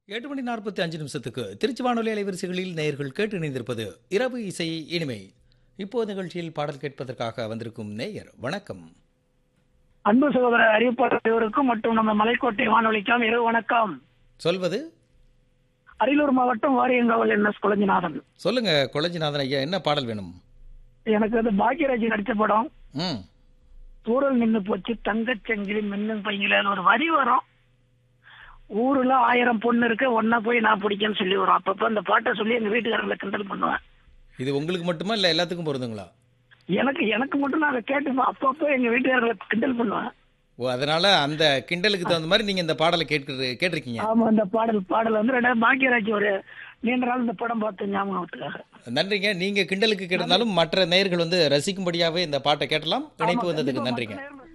எட்டு மணி நாற்பத்தி அஞ்சு நிமிஷத்துக்கு திருச்சி வானொலி அலைவரிசைகளில் நேயர்கள் கேட்டு இணைந்திருப்பது இரவு இசை இனிமை இப்போது நிகழ்ச்சியில் பாடல் கேட்பதற்காக வந்திருக்கும் நேயர் வணக்கம் அன்பு சகோதரர் அறிவிப்பாளர்களுக்கும் மற்றும் நம்ம மலைக்கோட்டை வானொலிக்கும் இரவு வணக்கம் சொல்வது அரியலூர் மாவட்டம் வாரியங்காவல் என் எஸ் குழஞ்சிநாதன் சொல்லுங்க கொளஞ்சிநாதன் ஐயா என்ன பாடல் வேணும் எனக்கு வந்து பாக்யராஜ் நடிச்ச படம் ம் ஊரல் நின்னு போச்சு தங்கச் செங்கிலி மின்னும் பையிலன்னு ஒரு வரி வரும் ஊருல ஆயிரம் பொண்ணு இருக்கு ஒன்னா போய் நான் பிடிக்கன்னு சொல்லி வரும் அப்பப்ப அந்த பாட்டை சொல்லி எங்க வீட்டுக்காரங்களை கிண்டல் பண்ணுவேன் இது உங்களுக்கு மட்டுமா இல்லை எல்லாத்துக்கும் பொருந்துங்களா எனக்கு எனக்கு மட்டும் நான் அதை கேட்டுப்பேன் அப்பப்போ எங்க வீட்டுக்காரங்களை கிண்டல் பண்ணுவேன் ஓ அதனால அந்த கிண்டலுக்கு தகுந்த மாதிரி நீங்க இந்த பாடலை கேட்க கேட்டிருக்கீங்க ஆமா அந்த பாடல் பாடல் வந்து ரெண்டாவது பாக்யராஜ் ஒரு நீண்ட நாள் இந்த படம் பார்த்து ஞாபகத்துக்காக நன்றிங்க நீங்க கிண்டலுக்கு கேட்டிருந்தாலும் மற்ற நேயர்கள் வந்து ரசிக்கும்படியாவே இந்த பாட்டை கேட்டலாம் இணைப்பு வந்ததுக்கு நன்றிங்க